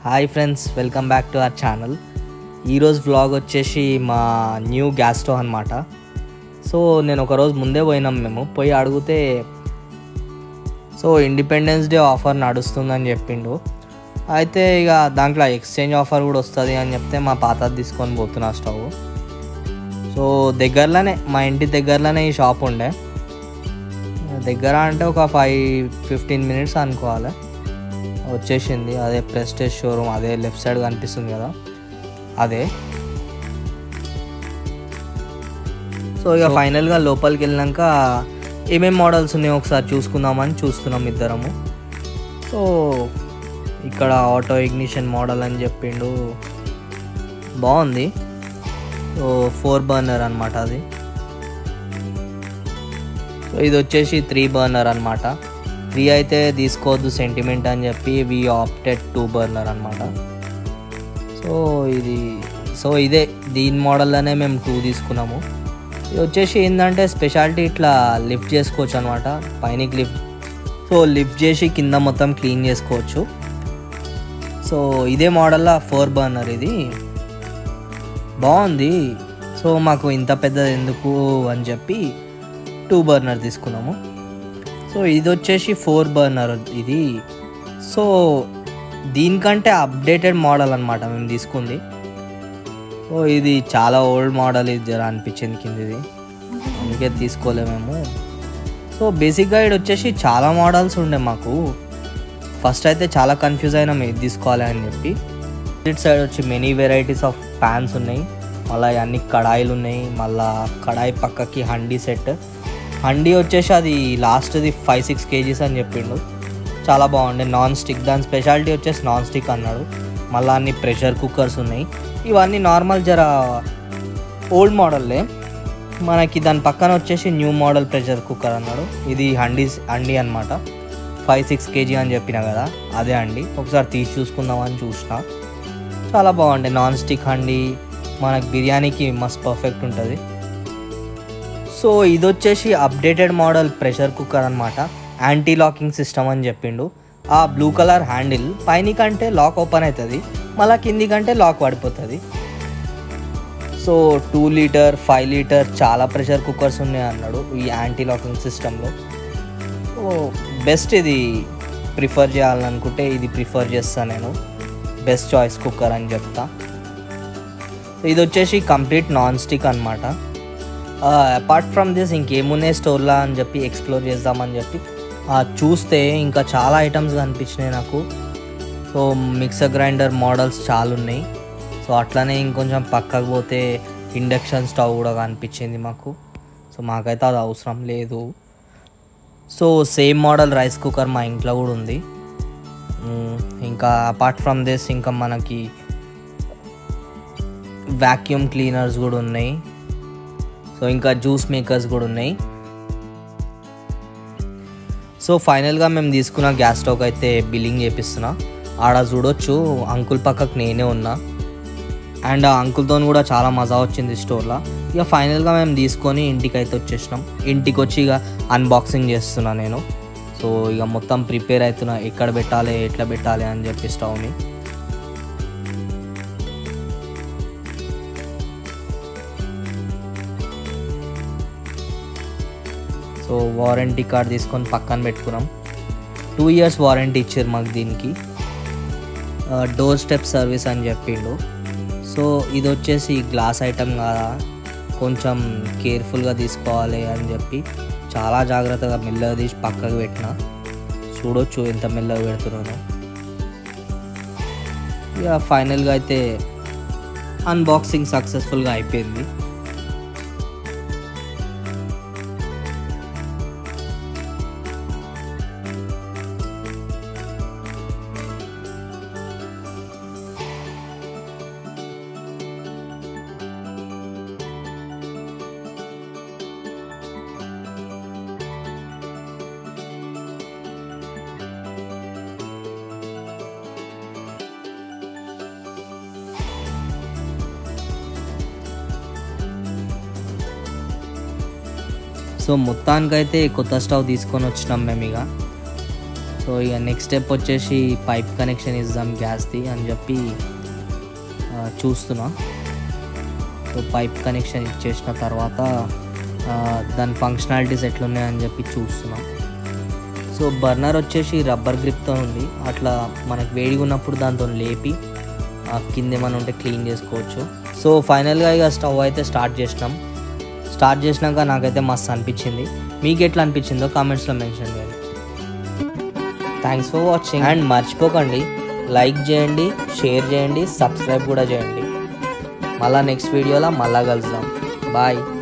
hi friends welcome back to our channel ఈరోజు vlog వచ్చేసి మా న్యూ గ్యాస్ స్టవ్ అనమాట సో నేను ఒక రోజు ముందే పోయినాం మేము పోయి అడిగితే సో ఇండిపెండెన్స్ డే ఆఫర్ నడుస్తుందని చెప్పిండు అయితే ఇక దాంట్లో ఎక్స్చేంజ్ ఆఫర్ కూడా వస్తుంది అని చెప్తే మా పాతది తీసుకొని పోతున్నా స్టవ్ సో దగ్గరలోనే మా ఇంటి దగ్గరలోనే ఈ షాప్ ఉండే దగ్గర అంటే ఒక ఫైవ్ ఫిఫ్టీన్ మినిట్స్ అనుకోవాలి వచ్చేసింది అదే ప్రెస్టేజ్ షోరూమ్ అదే లెఫ్ట్ సైడ్ కనిపిస్తుంది కదా అదే సో ఇక ఫైనల్గా లోపలికి వెళ్ళినాక ఏమేం మోడల్స్ ఉన్నాయో ఒకసారి చూసుకుందామని చూస్తున్నాం ఇద్దరము సో ఇక్కడ ఆటో ఇగ్నిషన్ మోడల్ అని చెప్పిండు బాగుంది సో ఫోర్ బర్నర్ అనమాట అది సో ఇది వచ్చేసి త్రీ బర్నర్ అనమాట త్రీ అయితే తీసుకోవద్దు సెంటిమెంట్ అని చెప్పి వి ఆప్టెడ్ టూ బర్నర్ అనమాట సో ఇది సో ఇదే దీని మోడల్లోనే మేము టూ తీసుకున్నాము ఇది వచ్చేసి ఏంటంటే స్పెషాలిటీ ఇట్లా లిఫ్ట్ చేసుకోవచ్చు అనమాట పైనకి లిఫ్ట్ సో లిఫ్ట్ చేసి కింద మొత్తం క్లీన్ చేసుకోవచ్చు సో ఇదే మోడల్లో ఫోర్ బర్నర్ ఇది బాగుంది సో మాకు ఇంత పెద్దది ఎందుకు అని చెప్పి టూ బర్నర్ తీసుకున్నాము సో ఇది వచ్చేసి ఫోర్ బర్నర్ ఇది సో దీనికంటే అప్డేటెడ్ మోడల్ అనమాట మేము తీసుకుంది సో ఇది చాలా ఓల్డ్ మోడల్ ఇది జర అనిపించింది కింద ఇది అందుకే తీసుకోలే మేము సో బేసిక్గా ఇది వచ్చేసి చాలా మోడల్స్ ఉండే మాకు ఫస్ట్ అయితే చాలా కన్ఫ్యూజ్ అయినాం ఏది తీసుకోవాలి అని చెప్పి ఇట్ సైడ్ వచ్చి మెనీ వెరైటీస్ ఆఫ్ ప్యాన్స్ ఉన్నాయి మళ్ళీ అన్ని కడాయిలు ఉన్నాయి మళ్ళా కడాయి పక్కకి హండీ సెట్ హండీ వచ్చేసి అది లాస్ట్ది ఫైవ్ సిక్స్ కేజీస్ అని చెప్పిండు చాలా బాగుండే నాన్ స్టిక్ దాని స్పెషాలిటీ వచ్చేసి నాన్ స్టిక్ అన్నాడు మళ్ళీ అన్ని ప్రెషర్ కుక్కర్స్ ఉన్నాయి ఇవన్నీ నార్మల్ జర ఓల్డ్ మోడల్లే మనకి దాని పక్కన వచ్చేసి న్యూ మోడల్ ప్రెషర్ కుక్కర్ అన్నాడు ఇది హండీ హండీ అనమాట ఫైవ్ సిక్స్ కేజీ అని చెప్పిన కదా అదే అండి ఒకసారి తీసి చూసుకుందామని చూసిన చాలా బాగుండే నాన్ స్టిక్ హండీ మనకు బిర్యానీకి మస్త్ పర్ఫెక్ట్ ఉంటుంది సో ఇది వచ్చేసి అప్డేటెడ్ మోడల్ ప్రెషర్ కుక్కర్ అనమాట యాంటీ లాకింగ్ సిస్టమ్ అని చెప్పిండు ఆ బ్లూ కలర్ హ్యాండిల్ పైన కంటే లాక్ ఓపెన్ అవుతుంది మళ్ళీ కింది కంటే లాక్ పడిపోతుంది so two litre five litre చాలా ప్రెషర్ కుక్కర్స్ ఉన్నాయి అన్నాడు ఈ యాంటీ లాకింగ్ సిస్టంలో సో బెస్ట్ ఇది ప్రిఫర్ చేయాలనుకుంటే ఇది ప్రిఫర్ చేస్తాను నేను బెస్ట్ చాయిస్ కుక్కర్ అని చెప్తా సో ఇది వచ్చేసి కంప్లీట్ నాన్ స్టిక్ అనమాట అపార్ట్ ఫ్రమ్ దిస్ ఇంకేమున్నాయి స్టోర్లా అని చెప్పి ఎక్స్ప్లోర్ చేద్దామని చెప్పి ఆ, చూస్తే ఇంకా చాలా ఐటమ్స్ కనిపించినాయి నాకు సో మిక్సర్ గ్రైండర్ మోడల్స్ చాలా ఉన్నాయి సో అట్లానే ఇంకొంచెం పక్కకు పోతే ఇండక్షన్ స్టవ్ కూడా కనిపించింది మాకు సో మాకైతే అది అవసరం లేదు so same model rice cooker మా ఇంట్లో కూడా ఉంది మ్, ఇంకా అపార్ట్ ఫ్రమ్ దిస్ ఇంకా మనకి వ్యాక్యూమ్ క్లీనర్స్ కూడా ఉన్నాయి సో ఇంకా జ్యూస్ మేకర్స్ కూడా ఉన్నాయి సో ఫైనల్గా మేము తీసుకున్న గ్యాస్ స్టవ్ అయితే బిల్లింగ్ చేపిస్తున్నా ఆడ చూడొచ్చు అంకుల్ పక్కకు నేనే ఉన్నా అండ్ ఆ అంకుల్తో కూడా చాలా మజా వచ్చింది స్టోర్లో ఇక ఫైనల్గా మేము తీసుకొని ఇంటికి అయితే వచ్చేసినాం ఇంటికి వచ్చి ఇక అన్బాక్సింగ్ చేస్తున్నా నేను సో ఇక మొత్తం ప్రిపేర్ అవుతున్నా ఎక్కడ పెట్టాలి ఎట్లా పెట్టాలి అని చెప్పి స్టవ్ని సో వారంటీ కార్డ్ తీసుకొని పక్కన పెట్టుకున్నాం టూ ఇయర్స్ వారంటీ ఇచ్చారు మాకు దీనికి డోర్ స్టెప్ సర్వీస్ అని చెప్పిండు సో ఇది వచ్చేసి గ్లాస్ ఐటమ్ కదా కొంచెం కేర్ఫుల్గా తీసుకోవాలి అని చెప్పి చాలా జాగ్రత్తగా మెల్లగా తీసి పక్కకు పెట్టిన చూడొచ్చు ఎంత మెల్లగా పెడుతున్నానో ఇక ఫైనల్గా అయితే అన్బాక్సింగ్ సక్సెస్ఫుల్గా అయిపోయింది సో మొత్తానికైతే కొత్త స్టవ్ తీసుకొని వచ్చినాం మేము ఇక సో ఇక నెక్స్ట్ స్టెప్ వచ్చేసి పైప్ కనెక్షన్ ఇద్దాం గ్యాస్ది అని చెప్పి ఆ, చూస్తున్నా సో పైప్ కనెక్షన్ ఇచ్చేసిన తర్వాత ఆ, దాని ఫంక్షనాలిటీస్ ఎట్లున్నాయని చెప్పి చూస్తున్నా సో బర్నర్ వచ్చేసి రబ్బర్ గ్రిప్తో ఉంది అట్లా మనకు వేడిగా ఉన్నప్పుడు దాంతో లేపి ఆ, కింద ఏమైనా ఉంటే క్లీన్ చేసుకోవచ్చు సో ఫైనల్గా ఇక స్టవ్ అయితే స్టార్ట్ చేసినాం స్టార్ట్ చేసినాక నాకైతే మస్తు అనిపించింది మీకు ఎట్లా అనిపించిందో కామెంట్స్లో మెన్షన్ చేయండి థ్యాంక్స్ ఫర్ వాచింగ్ అండ్ మర్చిపోకండి లైక్ చేయండి షేర్ చేయండి సబ్స్క్రైబ్ కూడా చేయండి మళ్ళీ నెక్స్ట్ వీడియోలో మళ్ళా కలుద్దాం బాయ్